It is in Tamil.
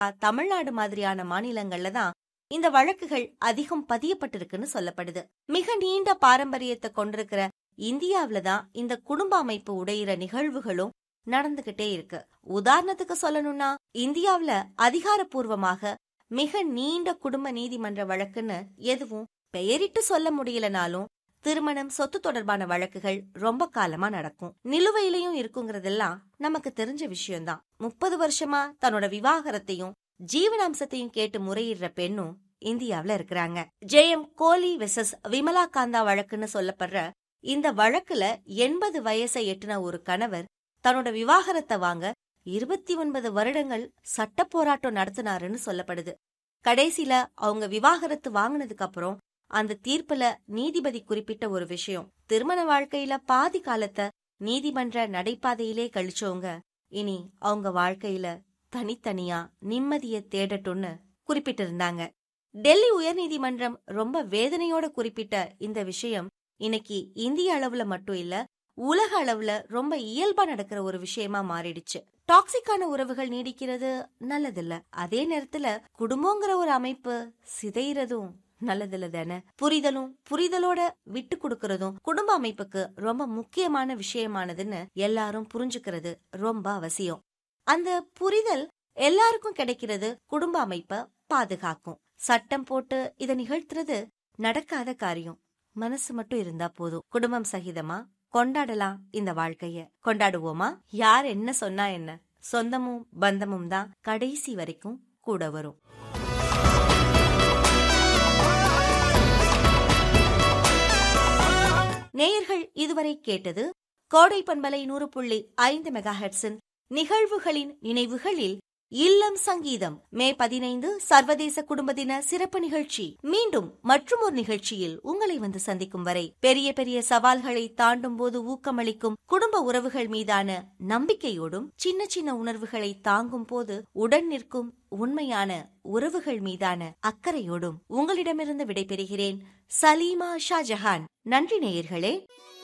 தமிழ்நாடு மாதிரியான மாநிலங்கள்ல தான் இந்த வழக்குகள் அதிகம் பதியப்பட்டிருக்குன்னு சொல்லப்படுது மிக நீண்ட பாரம்பரியத்தை கொண்டிருக்கிற இந்தியாவில தான் இந்த குடும்ப அமைப்பு உடையிற நிகழ்வுகளும் நடந்துகிட்டே இருக்கு உதாரணத்துக்கு சொல்லணும்னா இந்தியாவுல அதிகாரப்பூர்வமாக மிக நீண்ட குடும்ப நீதிமன்ற வழக்குன்னு எதுவும் பெயரிட்டு சொல்ல முடியலனாலும் திருமணம் சொத்து தொடர்பான வழக்குகள் ரொம்ப காலமா நடக்கும் நிலுவையிலையும் இருக்குங்கிறதெல்லாம் நமக்கு தெரிஞ்ச விஷயம்தான் முப்பது வருஷமா தன்னோட விவாகரத்தையும் ஜீவனாம்சத்தையும் கேட்டு முறையிடுற பெண்ணும் இந்தியாவுல இருக்கிறாங்க ஜெயம் கோலி வெசஸ் விமலா காந்தா வழக்குன்னு சொல்லப்படுற இந்த வழக்குல எண்பது வயசை எட்டுன ஒரு கணவர் தன்னோட விவாகரத்தை வாங்க இருபத்தி ஒன்பது வருடங்கள் சட்ட போராட்டம் நடத்தினாருன்னு சொல்லப்படுது கடைசியில அவங்க விவாகரத்து வாங்கினதுக்கு அப்புறம் அந்த தீர்ப்புல நீதிபதி குறிப்பிட்ட ஒரு விஷயம் திருமண வாழ்க்கையில பாதி காலத்தை நீதிமன்ற நடைபாதையிலே கழிச்சவங்க இனி அவங்க வாழ்க்கையில தனித்தனியா நிம்மதிய தேடட்டும்னு குறிப்பிட்டிருந்தாங்க டெல்லி உயர்நீதிமன்றம் ரொம்ப வேதனையோட குறிப்பிட்ட இந்த விஷயம் இன்னைக்கு இந்திய அளவுல மட்டும் இல்ல உலக அளவுல ரொம்ப இயல்பா நடக்கிற ஒரு விஷயமா மாறிடுச்சு டாக்ஸிக்கான உறவுகள் நீடிக்கிறது நல்லதில்ல அதே நேரத்துல குடும்பங்கிற ஒரு அமைப்பு சிதைறதும் நல்லதில்ல தானே புரிதலும் புரிதலோட விட்டு கொடுக்கறதும் குடும்ப அமைப்புக்கு ரொம்ப முக்கியமான விஷயமானதுன்னு எல்லாரும் புரிஞ்சுக்கிறது ரொம்ப அவசியம் அந்த புரிதல் எல்லாருக்கும் கிடைக்கிறது குடும்ப அமைப்ப பாதுகாக்கும் சட்டம் போட்டு இத நிகழ்த்துறது நடக்காத காரியம் மனசு மட்டும் இருந்தா போதும் குடும்பம் சகிதமா கொண்டாடலாம் இந்த வாழ்க்கைய கொண்டாடுவோமா யார் என்ன சொன்னா என்ன சொந்தமும் பந்தமும் தான் கடைசி வரைக்கும் கூட வரும் நேயர்கள் இதுவரை கேட்டது கோடை பண்பலை நூறு புள்ளி ஐந்து மெகா ஹெட்ஸின் நிகழ்வுகளின் நினைவுகளில் இல்லம் சங்கீதம் மே பதினைந்து சர்வதேச குடும்ப தின சிறப்பு நிகழ்ச்சி மீண்டும் மற்றும் ஒரு நிகழ்ச்சியில் உங்களை வந்து சந்திக்கும் வரை பெரிய பெரிய சவால்களை தாண்டும் போது ஊக்கமளிக்கும் குடும்ப உறவுகள் மீதான நம்பிக்கையோடும் சின்ன சின்ன உணர்வுகளை தாங்கும் போது உடன் நிற்கும் உண்மையான உறவுகள் மீதான அக்கறையோடும் உங்களிடமிருந்து விடைபெறுகிறேன் சலீமா ஷாஜஹான் நன்றி நேயர்களே